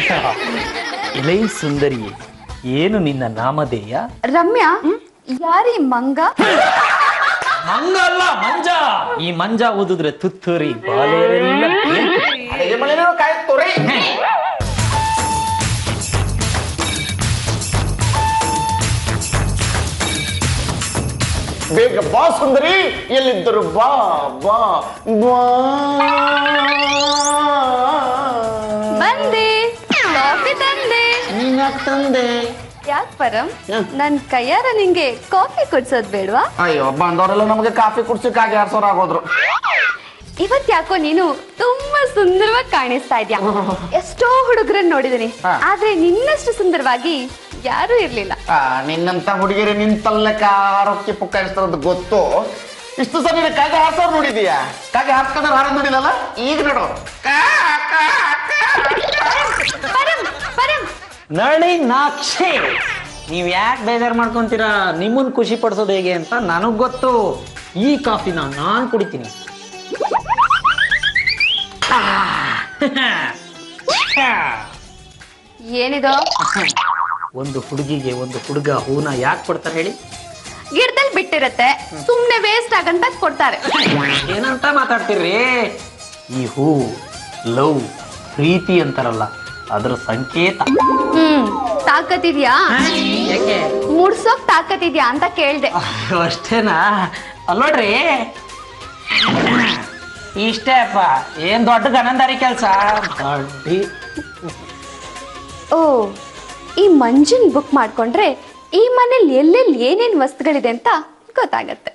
ಇಲೈ ಸುಂದರಿ ಏನು ನಿನ್ನ ನಾಮಧೇಯ ರಮ್ಯಾ ಯಾರಿ ಮಂಗ ಮಂಗ ಅಲ್ಲ ಮಂಜ ಈ ಮಂಜ ಊದಿದ್ರೆ ತುತ್ತೂರಿ ಬಾಲೆಲ್ಲ ಅಡಿಗೆ ಮನೇನೂ ಕಾಯ್ತೋರಿ ಬೇಗ ಬಾ ಸುಂದರಿ ಎಲ್ಲಿದ್ದರು ಬಾ ಬಾ ಬಾ ಬಂದೆ ಕಾಫಿ ತಂದೆ ನೀನ್ ಯಾಕೆ ತಂದೆ ಯಾಕ್ ಪರಂ ನನ್ ಕೈಯಾರ ನಿಂಗೆ ಕಾಫಿ ಕುಡ್ಸೋದ್ ಬೇಡ್ವಾ ಅಯ್ಯೋ ಬಂದವರೆಲ್ಲ ನಮಗೆ ಕಾಫಿ ಕುಡ್ಸಕ್ಕಾಗಿ ಎರಡ್ ಸಾವಿರ ಆಗೋದ್ರು ಇವತ್ ಯಾಕೋ ನೀನು ತುಂಬಾ ಸುಂದರವಾಗಿ ಕಾಣಿಸ್ತಾ ಇದ್ಯಾ ಎಷ್ಟೋ ಹುಡುಗರನ್ನ ನೋಡಿದೀನಿ ಹಾ. ಆದ್ರೆ ನಿನ್ನಷ್ಟು ಸುಂದರವಾಗಿ ಯಾರೂ ಇರ್ಲಿಲ್ಲ ಆ, ನಿನ್ನಂತ ಹುಡುಗಿರಿ ನಿಂತಲ್ಲಕ್ಕ ಆರೋಗ್ಯ ಪುಕ್ಕಾಯಿಸ್ತಾರದ್ದು ಗೊತ್ತು ಇಷ್ಟು ಸಲ ನೀನು ಕಾಗೆ ಹಾರ್ಸೋರ್ ನೋಡಿದೀಯಾ ಕಾಗೆ ಹಾರ್ಸ್ಕೊಂಡ್ರೆ ಹಾರ ನೋಡಿಲ್ಲಲ್ಲ ಈಗ ನೋಡು ಕಾ, ಕಾ, ಕಾ, ಕಾ. ಪರಂ ಪರಂ ನಳಿನಾಕ್ಷಿ ನೀವ್ ಯಾಕೆ ಬೇಜಾರ್ ಮಾಡ್ಕೊಂತೀರಾ ನಿಮ್ಮನ್ ಖುಷಿ ಪಡಿಸೋದು ಹೇಗೆ ಅಂತ ನನಗ್ ಗೊತ್ತು ಈ ಕಾಫಿನ ನಾನ್ ಕುಡಿತೀನಿ ಏನಿದು ಒಂದು ಹುಡುಗಿಗೆ ಒಂದು ಹುಡುಗ ಹೂನ ಯಾಕೆ ಕೊಡ್ತಾರೆ ಹೇಳಿ ಗಿಡದಲ್ಲಿ ಬಿಟ್ಟಿರತ್ತೆ ಸುಮ್ನೆ ವೇಸ್ಟ್ ಆಗಂತ ಕೊಡ್ತಾರೆ ಏನಂತ ಮಾತಾಡ್ತೀರಿ ಈ ಹೂ ಲವ್ ಪ್ರೀತಿ ಅಂತಾರಲ್ಲ ಅದ್ರ ಸಂಕೇತ ಹ್ಮ್ ತಾಕತ್ತಿದ್ಯಾ ಯಾಕೆ ಮುಡ್ಸೋಕ್ ತಾಕತ್ತಿದ್ಯಾ ಅಂತ ಕೇಳ್ದೆ ಅಯ್ಯೋ, ಅಷ್ಟೇನಾ ಅಲ್ನೋಡ್ರಿ ಇಷ್ಟೇ ಅಪ್ಪ ಏನ್ ದೊಡ್ಡ ಗನಂದಾರಿ ಕೆಲ್ಸ ದೊಡ್ಡ ಓ ಈ ಮಂಜುನ್ ಬುಕ್ ಮಾಡ್ಕೊಂಡ್ರೆ ಈ ಮನೇಲಿ ಎಲ್ಲೆಲ್ಲಿ ಏನೇನ್ ವಸ್ತುಗಳಿದೆ ಅಂತ ಗೊತ್ತಾಗತ್ತೆ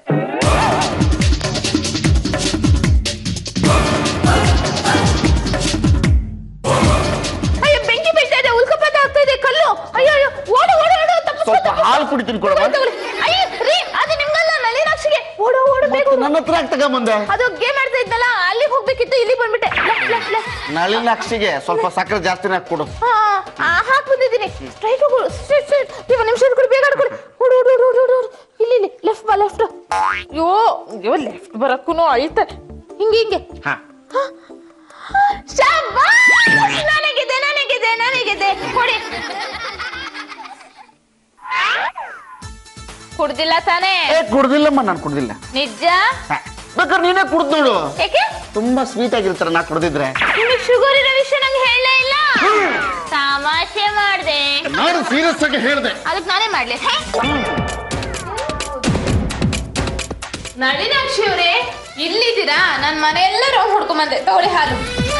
ಅಯ್ಯೋ ಬೆಂಕಿ ಬೀಳ್ತಾ ಇದೆ ಉಲ್ಕಪಾತ ಆಗ್ತಾ ಇದೆ ಕಲ್ಲು ಅಯ್ಯೋ ಅಯ್ಯೋ ಓಡು ಓಡು ಓಡು ತಪ್ಪಿಸ್ಕೊ, ಸ್ವಲ್ಪ ತಪ್ಪಿಸ್ಕೊ. ಹಾಲು ಕುಡಿತೀನಿ ಕೊಡಮ್ಮ ತಗೊಳ್ಳಿ, ತಗೊಳ್ಳಿ. ಅಯ್ಯೋ ರೀ ಅದು ನಿಮ್ಗಲ್ಲ ನಳಿನಾಕ್ಷಿಗೆ ಓಡು ಓಡು ಬೇಗ ಮತ್ತೆ ನನ್ನ ಹತ್ರ ಯಾಕೆ ತಗೊಂಬಂದೆ ಅದು ಗೇಮ್ ಆಡ್ತಾ ಇದ್ನಲ್ಲ ಅಲ್ಲಿಗೆ ಹೋಗ್ಬೇಕಿತ್ತು ಇಲ್ಲಿ ಬಂದ್ಬಿಟ್ಟೆ ಲೆಫ್ಟ್ ಲೆಫ್ಟ್ ಲೆಫ್ಟ್ ನಳಿನಾಕ್ಷಿಗೆ ಸ್ವಲ್ಪ ಸಕ್ಕರೆ ಜಾಸ್ತಿನೇ ಕೊಡು ಹಾ ಆ, ಹಾಕ್ ಬಂದಿದ್ದೀನಿ ಸ್ಟ್ರೈಟ್ ಹೋಗು ಸ್ಟ್ರೈಟ್ ಸ್ಟ್ರೈಟ್ ನೀವು ನಿಮಿಷ ಹಿಡ್ಕೊಡಿ ಬೇಗ ಹಿಡ್ಕೊಡಿ ಓಡು ಓಡು ಓಡು ಓಡು ಓಡು ಓಡು. ಇಲ್ಲಿ ಇಲ್ಲಿ ಲೆಫ್ಟ್ ಬಾ ಲೆಫ್ಟ್ ಅಯ್ಯೋ ಅಯ್ಯೋ ಲೆಫ್ಟ್ ಬರಕ್ಕೂ ಅಳ್ತಾರೆ ಹಿಂಗೆ ಹಿಂಗೆ ಹಾ ಶಾಬಾಷ್! ನನಗಿದೆ ನನಗಿದೆ ನನಗಿದೆ ಕೊಡಿ ಕುಡ್ದಿಲ್ಲ ತಾನೇ ಏ ಕುಡ್ದಿಲ್ಲಮ್ಮ ನಾನು ಕುಡ್ದಿಲ್ಲ ನಿಜ ಹಾ. ಬೇಕಾದ್ರೆ ನೀನೇ ಕುಡ್ದು ನೋಡು ಯಾಕೆ ತುಂಬಾ ಸ್ವೀಟ್ ಆಗಿರ್ತಾರೆ ನಾ ಕುಡ್ದಿದ್ರೆ ನಿಮಗೆ ಶುಗರ್ ಇರೋ ವಿಷಯ ನಂಗೆ ಹೇಳಲೇ ಇಲ್ಲ ತಮಾಷೆ ಮಾಡ್ದೆ ನಾನು ಸೀರಿಯಸ್ ಆಗಿ ಹೇಳ್ದೆ ಅದಕ್ಕೆ ನಾನೇ ಮಾಡ್ಲಿ ಹೇ? ನಳಿನಾಕ್ಷಿ ಅವರೇ ಇಲ್ಲಿದ್ದೀರಾ ನನ್ನ ಮನೆಯೆಲ್ಲ ರೌಂಡ್ ಹೊಡ್ಕೊಂಡ್ ಬಂದೆ ತಗೊಳ್ಳಿ ಹಾಲು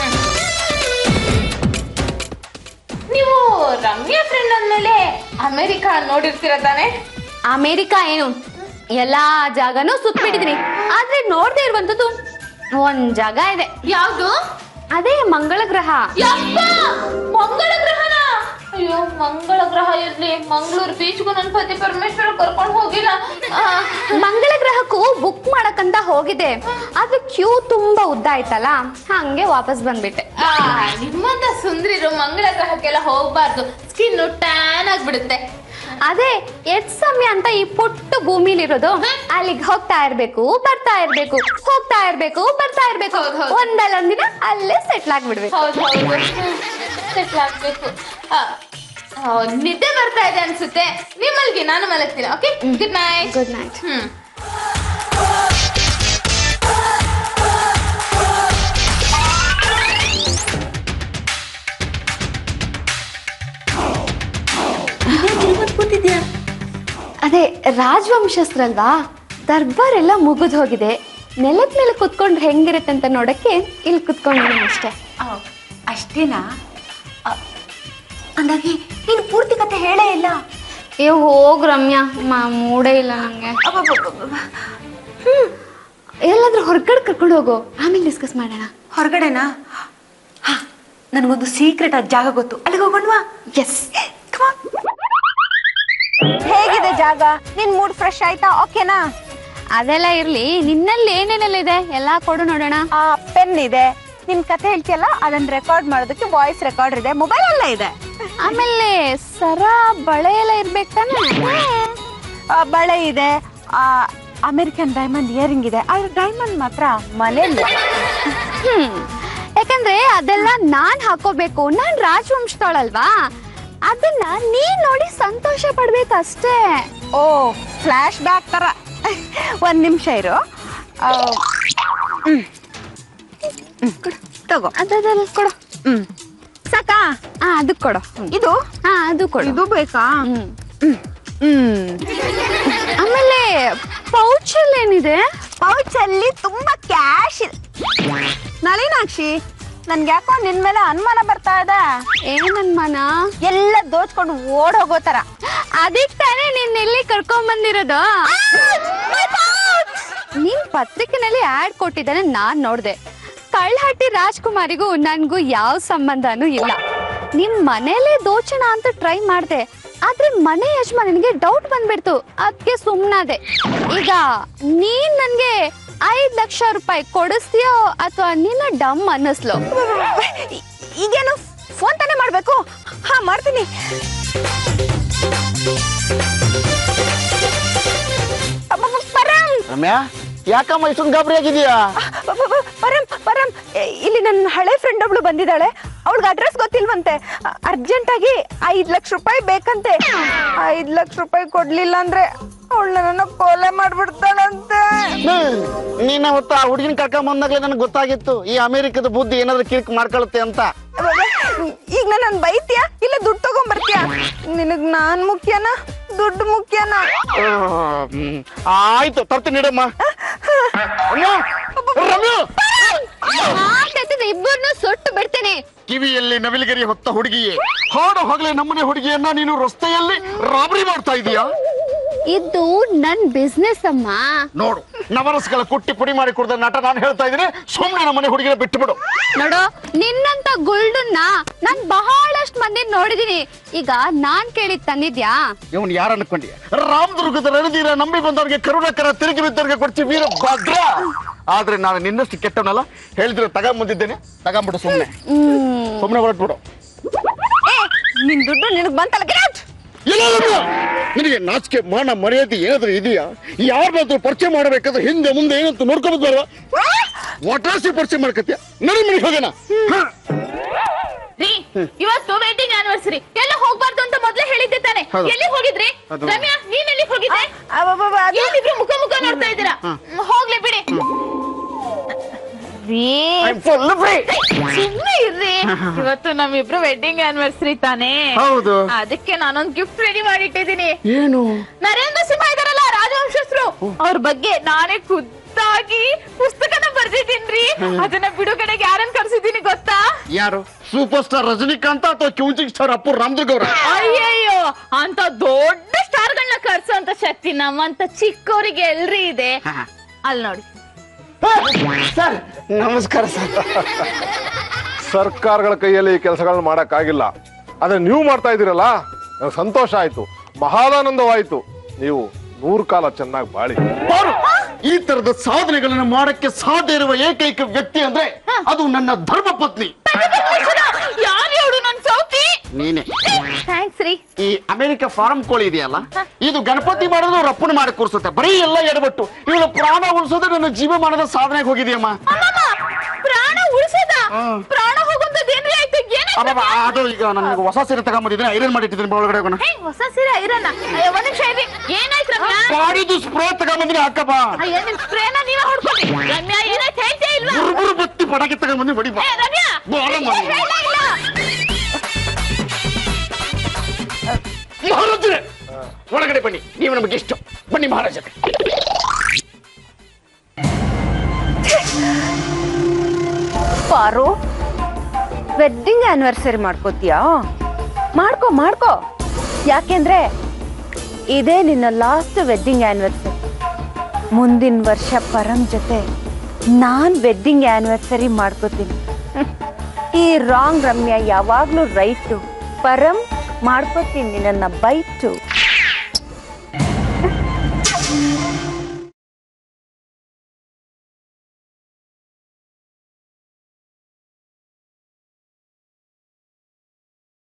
ನೀವು ರಮ್ಯಾ ಫ್ರೆಂಡ್ ಅಂದ್ಮೇಲೆ ಅಮೆರಿಕ ನೋಡಿರ್ತೀರ ತಾನೆ ಅಮೇರಿಕಾ ಏನು ಎಲ್ಲಾ ಜಾಗನೂ ಸುತ್ಬಿಟ್ಟಿದೀನಿ ಆದ್ರೆ ನೋಡ್ದೇ ಇರುವಂತದ್ದು ಒಂದ್ ಜಾಗ ಇದೆ ಯಾವ್ದು ಅದೇ ಮಂಗಳ ಗ್ರಹ ಯಪ್ಪ ಮಂಗಳ ಗ್ರಹನ ಅಯ್ಯೋ ಮಂಗಳ ಗ್ರಹ ಇರ್ಲಿ ಮಂಗಳೂರು ಬೀಚ್ಗೂ ನನ್ನ ಪತಿ ಪರಮೇಶ್ವರ ಕರ್ಕೊಂಡು ಹೋಗಿಲ್ಲ ಆ, ಮಂಗಳ ಗ್ರಹಕ್ಕೂ ಬುಕ್ ಮಾಡಕ್ಕಂತ ಹೋಗಿದೆ ಆದ್ರೆ ಕ್ಯೂ ತುಂಬಾ ಉದ್ದ ಆಯ್ತಲ್ಲ ಹಂಗೆ ವಾಪಸ್ ಬಂದ್ಬಿಟ್ಟೆ ಆ, ನಿಮ್ಮಂತ ಸುಂದ್ರಿರು ಮಂಗಳ ಗ್ರಹಕ್ಕೆಲ್ಲ ಹೋಗ್ಬಾರ್ದು ಸ್ಕಿನ್ ಟ್ಯಾನ್ ಆಗ್ಬಿಡುತ್ತೆ ಅದೇ ಎಷ್ಟ್ ಸಮಯ ಅಂತ ಈ ಪುಟ್ಟ ಭೂಮಿಲಿರೋದು ಅಲ್ಲಿಗೆ ಹೋಗ್ತಾ ಇರ್ಬೇಕು ಬರ್ತಾ ಇರ್ಬೇಕು ಹೋಗ್ತಾ ಇರ್ಬೇಕು ಬರ್ತಾ ಇರ್ಬೇಕು ಹೌದ್ ಹೌದ್. ಒಂದಲ್ಲ ಒಂದಿನ ಅಲ್ಲೇ ಸೆಟ್ಲ್ ಆಗ್ಬಿಡ್ಬೇಕು ಹೌದು ಹೌದು ಸೆಟ್ಲ್ ಆಗ್ಬೇಕು ಆ, ಆ, ನಿದ್ದೆ ಬರ್ತಾ ಇದೆ ಅನ್ಸುತ್ತೆ ನೀವು ಮಲ್ಗಿ ನಾನು ಮಲಗ್ತೀನಿ okay good night good night hmm ಅದೇ ರಾಜವಂಶಸ್ಥರಲ್ವಾ ದರ್ಬಾರ್ ಎಲ್ಲ ಮುಗಿದು ಹೋಗಿದೆ ನೆಲದ ಮೇಲೆ ಕುತ್ಕೊಂಡ್ರೆ ಹೆಂಗಿರುತ್ತೆ ಅಂತ ನೋಡಕ್ಕೆ ಇಲ್ಲಿ ಕುತ್ಕೊಂಡಿದ್ದೀನಿ ಅಷ್ಟೇ ಅಷ್ಟೇನಾ ಅ, ಅಂದಾಗೆ ನೀನು ಪೂರ್ತಿ ಕತೆ ಹೇಳೇ ಇಲ್ಲ ಏ ಹೋಗ್ ರಮ್ಯಾ ಮಾ ಮೂಡೇ ಇಲ್ಲ ನಂಗೆ ಅಬ್ಬಬ್ಬಬ್ಬಬ್ಬ. ಎಲ್ಲಾದ್ರೂ ಹೊರಗಡೆ ಕರ್ಕೊಂಡು ಹೋಗು ಆಮೇಲೆ ಡಿಸ್ಕಸ್ ಮಾಡೋಣ ಹೊರಗಡೆನಾ ಹಾ ನನಗೊಂದು ಸೀಕ್ರೆಟ್ ಆದ ಜಾಗ ಗೊತ್ತು ಅಲ್ಲಿಗೆ ಹೋಗೋಣವಾ ಎಸ್ ಹೇಗಿದೆ ಜಾಗ ನಿನ್ ಮೂಡ್ ಫ್ರೆಶ್ ಆಯ್ತಾ ಓಕೆನಾ ಅದೆಲ್ಲ ಇರ್ಲಿ ನಿನ್ನಲ್ಲಿ ಏನೇನೆಲ್ಲ ಇದೆ ಎಲ್ಲ ಕೊಡು ನೋಡೋಣ ಆ ಪೆನ್ ಇದೆ ನಿನ್ ಕತೆ ಹೇಳ್ತಿಯಲ್ಲ ಅದನ್ನ ರೆಕಾರ್ಡ್ ಮಾಡೋದಕ್ಕೆ ವಾಯ್ಸ್ ರೆಕಾರ್ಡರ್ ಇದೆ ಮೊಬೈಲ್ ಅಲ್ಲ ಇದೆ ಆಮೇಲೆ ಸರ ಬಳೆ ಎಲ್ಲ ಇರ್ಬೇಕು ತಾನೆ ಆ, ಬಳೆ ಇದೆ ಅಮೆರಿಕನ್ ಡೈಮಂಡ್ ಇಯರಿಂಗ್ ಇದೆ ಆದ್ರೆ ಡೈಮಂಡ್ ಮಾತ್ರ ಮನೇಲಿ ಹ್ಮ್ ಯಾಕಂದ್ರೆ ಅದೆಲ್ಲ ನಾನ್ ಹಾಕೋಬೇಕು ನಾನ್ ರಾಜವಂಶದವಳಲ್ವಾ ಅದನ್ನ ನೀನ್ ನೋಡಿ ಸಂತೋಷ ಪಡ್ಬೇಕಷ್ಟೇ ಓ ಫ್ಲಾಶ್ ಬ್ಯಾಕ್ ತರ ಒಂದ್ ನಿಮಿಷ ಇರು ಆ, ಹ್ಮ್. ಹ್ಮ್, ತಗೋ ಅದಲ್ಲ ಕೊಡು ಹ್ಮ್ ಸಾಕಾ ಹಾ ಅದು ಕೊಡು ಇದು ಹಾ ಅದು ಕೊಡು ಇದು ಬೇಕಾ ಹ್ಮ್ ಹ್ಮ್ ಆಮೇಲೆ ಪೌಚಲ್ಲಿ ಏನಿದೆ ಪೌಚ್ ಅಲ್ಲಿ ತುಂಬಾ ಕ್ಯಾಶ್ ಇದೆ ನಳಿನಾಕ್ಷಿ ನನ್ಗೆ ಯಾಕೋ ನಿನ್ ಮೇಲೆ ಅನುಮಾನ ಬರ್ತಾ ಇದೆ ಏನ್ ಅನ್ಮಾನ ಎಲ್ಲ ದೋಚ್ಕೊಂಡು ಓಡ್ ಹೋಗೋ ತರ ಅದಕ್ಕೆ ತಾನೇ ನಿನ್ನ ಇಲ್ಲಿ ಕರ್ಕೊಂಡ್ ಬಂದಿರೋದು ನಿಮ್ ಪತ್ರಿಕೆನಲ್ಲಿ ಆಡ್ ಕೊಟ್ಟಿದ್ದಾನೆ ನಾನ್ ನೋಡ್ದೆ ಕಳ್ಳಹಟ್ಟಿ ರಾಜ್ಕುಮಾರಿಗೂ ನನ್ಗೂ ಯಾವ ಸಂಬಂಧನೂ ಇಲ್ಲ ನಿಮ್ ಮನೇಲೆ ದೋಚಣ ಅಂತ ಟ್ರೈ ಮಾಡ್ದೆ ಆದ್ರೆ ಮನೆ ಯಜಮಾನನಿಗೆ ಡೌಟ್ ಬಂದ್ಬಿಡ್ತು ಅದಕ್ಕೆ ಸುಮ್ನಾದೆ ಈಗ ನೀನ್ ನನ್ಗೆ ಐದ್ ಲಕ್ಷ ರೂಪಾಯಿ ಕೊಡಿಸ್ತೀಯೋ ಅಥವಾ ನಿನ್ನ ಡಮ್ ಅನ್ನಿಸ್ಲೋ ಈ- ಈಗೇನು ಫೋನ್ ತಾನೇ ಮಾಡ್ಬೇಕು ಹಾ ಮಾಡ್ತೀನಿ ಅಬ್ಬಬ್ಬ, ಪರಂ ರಮ್ಯಾ ಯಾಕಮ್ಮ ಇಷ್ಟೊಂದು ಗಾಬರಿ ಆಗಿದೀಯಾ ಅಬ್ಬಬ್ಬ, ಪರಂ ಪರಂ ಎ, ಇಲ್ಲಿ ನನ್ನ ಹಳೆ ಫ್ರೆಂಡ್ ಒಬ್ಳು ಬಂದಿದ್ದಾಳೆ ಅವಳಿಗೆ ಅಡ್ರೆಸ್ ಗೊತ್ತಿಲ್ವಂತೆ ಅರ್ಜೆಂಟ್ ಆಗಿ ಐದ್ ಲಕ್ಷ ರೂಪಾಯಿ ಬೇಕಂತೆ ಐದ್ ಲಕ್ಷ ರೂಪಾಯಿ ಕೊಡ್ಲಿಲ್ಲ ಅಂದ್ರೆ ಅವಳು ನನ್ನ ಕೊಲೆ ಮಾಡ್ಬಿಡ್ತಾಳಂತೆ ನೀನ ಹೊತ್ತ ಆ ಹುಡುಗಿನ ಕರ್ಕೊಂಡ್ ಬಂದಾಗ್ಲೇ ನನಗೆ ಗೊತ್ತಾಗಿತ್ತು ಈ ಅಮೆರಿಕದ ಬುದ್ಧಿ ಏನಾದ್ರೂ ಕಿರಿಕ್ ಮಾಡ್ಕೊಳುತ್ತೆ ಅಂತ ಅಬ್ಬಬ್ಬ, ಈಗ ನನ್ನ ಬೈತೀಯ ಇಲ್ಲ ದುಡ್ಡು ತಗೊಂಬರ್ತೀಯ ನಿನಗ್ ನಾನ್ ಮುಖ್ಯನಾ ದುಡ್ಡು ಮುಖ್ಯನಾ ಹ್ಮ್. ಆಯ್ತು ತರ್ತೀನಿ ಇಡಮ್ಮ ರಮ್ಯಾ ರಮ್ಯಾ ಇಬ್ಬರನ್ನು ಸುಟ್ಟು ಬಿಡ್ತೇನೆ ಕಿವಿಯಲ್ಲಿ ನವಿಲುಗರಿ ಹೊತ್ತ ಹುಡುಗಿಯೇ ಹಾಡು ಹಗಲೇ ನಮ್ಮನೆ ಹುಡುಗಿಯನ್ನ ನೀನು ರಸ್ತೆಯಲ್ಲಿ ರಾಬರಿ ಮಾಡ್ತಾ ಇದೀಯಾ ಇದು ನನ್ ಬಿಸ್ನೆಸ್ ಅಮ್ಮ ನೋಡು ನವರಸಗಳ ಕುಟ್ಟಿ ಪುಡಿ ಮಾಡಿ ಕುಡ್ದ ನಟ ನಾನು ಹೇಳ್ತಾ ಇದ್ದೀನಿ ಸುಮ್ಮನೆ ನಮ್ಮನೆ ಹುಡುಗಿನ ಬಿಟ್ಟು ಬಿಡು ನೋಡು ನಿನ್ನಂತ ಗುಲ್ಡನ್ನ ನಾನ್ ಬಹಳಷ್ಟು ಮಂದಿ ನೋಡಿದೀನಿ ಈಗ ನಾನ್ ಕೇಳಿದ್ ತಂದಿದ್ಯಾ ಇವನ್ ಯಾರು ಅನ್ಕೊಂಡಿ ರಾಮದುರ್ಗದ ರಣಧೀರ ನಂಬಿ ಬಂದವ್ರಿಗೆ ಕರುಣಕರ ತಿರುಗಿ ಬಿದ್ದವ್ರಿಗೆ ಕೊಡ್ತೀವಿ ವೀರ ಭದ್ರ ಆದ್ರೆ ನಾನು ನಿನ್ನಷ್ಟು ಕೆಟ್ಟವನಲ್ಲ ಹೇಳಿದ್ರೆ ತಗೊಂಬಂದಿದ್ದೇನೆ ತಗೊಂಬಿಡು ಸುಮ್ಮನೆ ಸುಮ್ಮನೆ ಹೊರಟ್ಬಿಡು ಏ ನಿನ್ ದುಡ್ಡು ನಿನಗ್ ಬಂತಲ್ಲ ಗಿರಾಟ್ ಎಲ್ಲಾದ್ರೂ ನಿನಗೆ ನಾಚಿಕೆ ಮಾನ ಮರ್ಯಾದೆ ಏನಾದ್ರೂ ಇದೆಯಾ ಯಾರನ್ನಾದ್ರೂ ಪರಿಚಯ ಮಾಡಬೇಕಾದ್ರೆ ಹಿಂದೆ ಮುಂದೆ ಏನಂತ ನೋಡ್ಕೊಬೋದು ಬರವಾ ಒಟ್ರಾಸಿ ಪರಿಚಯ ಮಾಡ್ಕತ್ಯ ನಡಿ ಮನೆಗೆ ಹೋಗೋಣ ಹ. ರೀ ಇವತ್ತು ವೆಡ್ಡಿಂಗ್ ಆನಿವರ್ಸರಿ ಎಲ್ಲ ಹೋಗ್ಬಾರ್ದು ಅಂತ ಮೊದ್ಲೇ ಹೇಳಿದ್ದೆ ತಾನೆ ಹೌದು. ಎಲ್ಲಿ ಹೋಗಿದ್ರಿ ಅದು- ರಮ್ಯಾ ನೀನ್ ಎಲ್ಲಿ ಹೋಗಿದ್ದೆ ಅಬ್ಬಬ್ಬಬ್ಬ, ಅದು- ಏನಿಬ್ರು ಮುಖ ಮುಖ ನೋಡ್ತಾ ಇದ್ದೀರಾ ಹೋಗ್ಲಿ ಬಿಡಿ ರೀ I'm full free. ಸುಮ್ಮನೆ ಇರ್ರಿ ಇವತ್ತು ನಮ್ಮಿಬ್ರು ವೆಡ್ಡಿಂಗ್ ಆನಿವರ್ಸರಿ ತಾನೇ ಹೌದು. ಅದಕ್ಕೆ ನಾನೊಂದ್ ಗಿಫ್ಟ್ ರೆಡಿ ಮಾಡಿಟ್ಟಿದ್ದೀನಿ ಏನು ನರೇಂದ್ರ ಸಿಂಹ ಇದಾರಲ್ಲ ರಾಜವಂಶಸ್ಥರು ಅವ್ರ ಬಗ್ಗೆ ನಾನೇ ಖುದ್ದಾಗಿ ಪುಸ್ತಕನ ಬರ್ದಿದ್ದೀನ್ರಿ ಅದನ್ನ ಬಿಡುಗಡೆಗೆ ಯಾರನ್ನ ಕರ್ಸಿದ್ದೀನಿ ಗೊತ್ತಾ ಯಾರು ಸೂಪರ್ ಸ್ಟಾರ್ ರಜನಿಕಾಂತ್ ಅಥವಾ ಕ್ಯೂಜಿಂಗ್ ಸ್ಟಾರ್ ಅಪ್ಪು ರಾಮದುರ್ಗ ಅವರ ಅಯ್ಯಯ್ಯೋ ಅಂತ ದೊಡ್ಡ ಸ್ಟಾರ್ಗಳನ್ನ ಕರ್ಸೋಂತ ಶಕ್ತಿ ನಮ್ಮಂತ ಚಿಕ್ಕವರಿಗೆ ಎಲ್ರಿ ಇದೆ ಅಲ್ಲಿ ನೋಡಿ ಸರ್ ನಮಸ್ಕಾರ ಸರ್ ಸರ್ಕಾರಗಳ ಕೈಯಲ್ಲಿ ಈ ಕೆಲಸಗಳನ್ನ ಮಾಡಕ್ಕಾಗಿಲ್ಲ ಆದ್ರೆ ನೀವು ಮಾಡ್ತಾ ಇದ್ದೀರಲ್ಲ ನನಗೆ ಸಂತೋಷ ಆಯ್ತು ಮಹಾದಾನಂದವಾಯ್ತು ನೀವು ನೂರು ಕಾಲ ಚೆನ್ನಾಗಿ ಬಾಳಿ ಬಾರು ಈ ತರದ ಸಾಧನೆಗಳನ್ನು ಮಾಡಕ್ಕೆ ಸಾಧ್ಯ ಇರುವ ಏಕೈಕ ವ್ಯಕ್ತಿ ಅಂದ್ರೆ ಅದು ನನ್ನ ಧರ್ಮ ಪತ್ನಿ ಯಾರು ಹೇಳು ನನ್ ಸೌತಿ ನೀನೆ ಥ್ಯಾಂಕ್ಸ್ ರೀ ಈ ಅಮೆರಿಕ ಫಾರಂ ಕೋಳಿ ಇದೆಯಲ್ಲ ಇದು ಗಣಪತಿ ಮಾಡೋದು ರಪ್ಪನ ಮಾಡಿ ಕೂರ್ಸುತ್ತೆ ಬರೀ ಎಲ್ಲ ಎಡಬಟ್ಟು ಇವಳು ಪ್ರಾಣ ಉಳಿಸೋದು ನನ್ನ ಜೀವಮಾನದ ಸಾಧನೆಗೆ ಹೋಗಿದೆಯಮ್ಮ ಅಮ್ಮಮ್ಮ, ಪ್ರಾಣ ಉಳಿಸದ ಪ್ರಾಣ ಹೋಗುವಂತದ್ದು ಏನ್ರಿ ಆಯ್ತು ಏನಾಯ್ತು ಅಬ್ಬಬ್ಬ, ಅದು ಈಗ ನನಗೆ ಹೊಸ ಸೀರೆ ತಗೊಂಬಂದಿದ್ದೀನಿ ಐರನ್ ಮಾಡಿ ಇಟ್ಟಿದ್ದೀನಿ ಒಳಗಡೆ ಹೋಗೋಣ ಹೇ ಹೊಸ ಸೀರೆ ಐರನ್ನ ಅಯ್ಯೋ ಒಂದ್ ನಿಮಿಷ ಇರ್ರಿ ಏನಾಯ್ತು ರಮ್ಯಾ ಬಾಡಿದು ಸ್ಪ್ರೇ ತಗೊಂಬಂದಿನಿ ಹಾಕಪ್ಪ ಅಯ್ಯೋ ನಿಮ್ ಸ್ಪ್ರೇನ ನೀವೇ ಹೊಡ್ಕೊಳ್ರಿ ರಮ್ಯಾ ಏನಾಯ್ತು ಹೇಳ್ತೇ ಇಲ್ವಾ ಗುರುಗುರು ಬತ್ತಿ ಪಟಾಕಿ ತಗೊಂಬಂದಿ ಬಡಿ ಬಾ ಏ ರಮ್ಯಾ ಬಾರಮ್ಮ ಏ, ನೀನು. ಹೇಳೇ ಇಲ್ಲ ಮಹಾರಾಜರೇ ಒಳಗಡೆ ಬನ್ನಿ ನೀವು ನಮಗೆ ಇಷ್ಟ ಬನ್ನಿ ಮಹಾರಾಜರೇ ಪಾರು ವೆಡ್ಡಿಂಗ್ ಆನಿವರ್ಸರಿ ಮಾಡ್ಕೋತೀಯಾ ಮಾಡ್ಕೋ ಮಾಡ್ಕೋ ಯಾಕೆಂದ್ರೆ ಇದೇ ನಿನ್ನ ಲಾಸ್ಟ್ ವೆಡ್ಡಿಂಗ್ ಆನಿವರ್ಸರಿ ಮುಂದಿನ ವರ್ಷ ಪರಂ ಜೊತೆ ನಾನ್ ವೆಡ್ಡಿಂಗ್ ಆನಿವರ್ಸರಿ ಮಾಡ್ಕೋತೀನಿ ಈ ರಾಂಗ್ ರಮ್ಯ ಯಾವಾಗ್ಲೂ ರೈಟು ಪರಂ ಮಾಡ್ಕೋತೀನಿ ನನ್ನ ಬೈಟು